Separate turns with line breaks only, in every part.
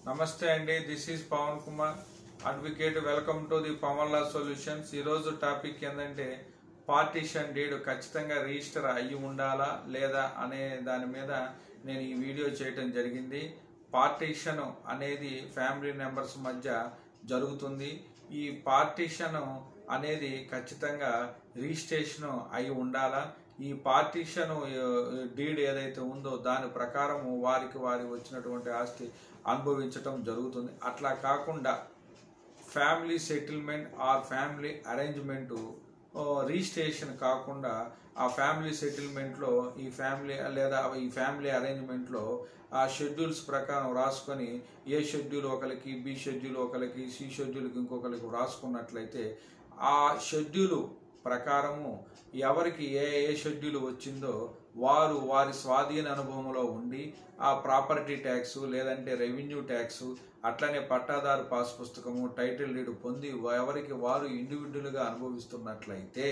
నమస్తే అండి this is Pavan Kumar advocate welcome to the Pavan law solutions ఈరోజు టాపిక్ ఏంటంటే పార్టీషన్ డీడ్ ఖచ్చితంగా రిజిస్టర్ అయ్యి ఉండాలా లేదా అనే దాని మీద నేను ఈ వీడియో చేయటం జరిగింది పార్టీషన్ అనేది ఫ్యామిలీ మెంబర్స్ మధ్య జరుగుతుంది ఈ పార్టీషన్ అనేది ఖచ్చితంగా రిజిస్ట్రేషన్ అయి ఉండాలా ఈ పార్టీషన్ డీడ్ ఏదైతే ఉందో దాని ప్రకారం వారికి వారి వచ్చినటువంటి ఆస్తి అనుభవించటం జరుగుతుంది అట్లా కాకుండా family settlement or family arrangement registration కాకుండా ఆ ఫ్యామిలీ సెటిల్మెంట్లో ఈ ఫ్యామిలీ లేదా ఈ ఫ్యామిలీ అరేంజ్మెంట్లో ఆ షెడ్యూల్స్ ప్రకారం రాసుకొని ఏ షెడ్యూల్ ఒకరికి బి షెడ్యూల్ ఒకరికి సి షెడ్యూల్కి ఇంకొకరికి రాసుకున్నట్లయితే ఆ షెడ్యూలు ప్రకారము ఎవరికి ఏ ఏ షెడ్యూల్ వచ్చిందో వారు వారి స్వాధీన అనుభవంలో ఉండి ఆ ప్రాపర్టీ ట్యాక్స్ లేదంటే రెవెన్యూ ట్యాక్స్ అట్లనే పట్టాదారు పాస్ పుస్తకము టైటిల్ డీడ్ పొంది ఎవరికి వారు ఇండివిజువల్గా అనుభవిస్తున్నట్లయితే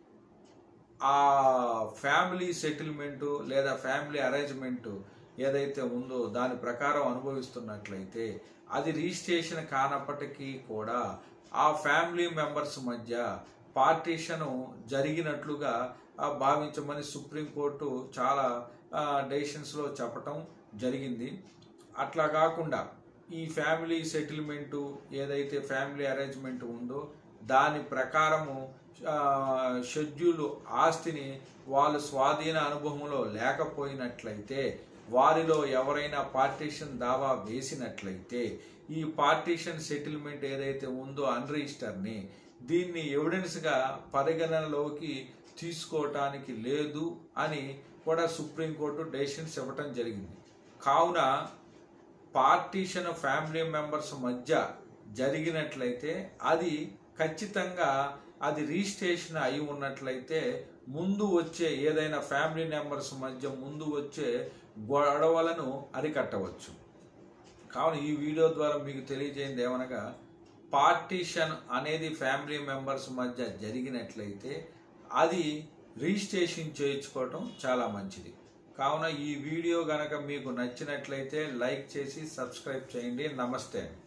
ఆ ఫ్యామిలీ సెటిల్మెంటు లేదా ఫ్యామిలీ అరేంజ్మెంటు ఏదైతే ఉందో దాని ప్రకారం అనుభవిస్తున్నట్లయితే అది రిజిస్ట్రేషన్ కానప్పటికీ కూడా ఆ ఫ్యామిలీ మెంబర్స్ మధ్య పార్టీషన్ జరిగినట్లుగా భావించమని సుప్రీంకోర్టు చాలా డెసిషన్స్లో చెప్పటం జరిగింది అట్లా కాకుండా ఈ ఫ్యామిలీ సెటిల్మెంటు ఏదైతే ఫ్యామిలీ అరేంజ్మెంట్ ఉందో దాని ప్రకారము షెడ్యూల్ ఆస్తిని వాళ్ళ స్వాధీన అనుభవంలో లేకపోయినట్లయితే వారిలో ఎవరైనా పార్టీషన్ దావా వేసినట్లయితే ఈ పార్టీషన్ సెటిల్మెంట్ ఏదైతే ఉందో అన్రిజిస్టర్ని దీన్ని ఎవిడెన్స్గా పరిగణనలోకి తీసుకోవటానికి లేదు అని కూడా సుప్రీంకోర్టు డెసిషన్స్ ఇవ్వటం జరిగింది కావున పార్టీషన్ ఫ్యామిలీ మెంబర్స్ మధ్య జరిగినట్లయితే అది ఖచ్చితంగా అది రిజిస్ట్రేషన్ అయి ఉన్నట్లయితే ముందు వచ్చే ఏదైనా ఫ్యామిలీ మెంబర్స్ మధ్య ముందు వచ్చే గొడవలను అరికట్టవచ్చు కావున ఈ వీడియో ద్వారా మీకు తెలియజేయండి ఏమనగా పార్టీషన్ అనేది ఫ్యామిలీ మెంబర్స్ మధ్య జరిగినట్లయితే అది రిజిస్ట్రేషన్ చేయించుకోవటం చాలా మంచిది కావున ఈ వీడియో గనక మీకు నచ్చినట్లయితే లైక్ చేసి సబ్స్క్రైబ్ చేయండి నమస్తే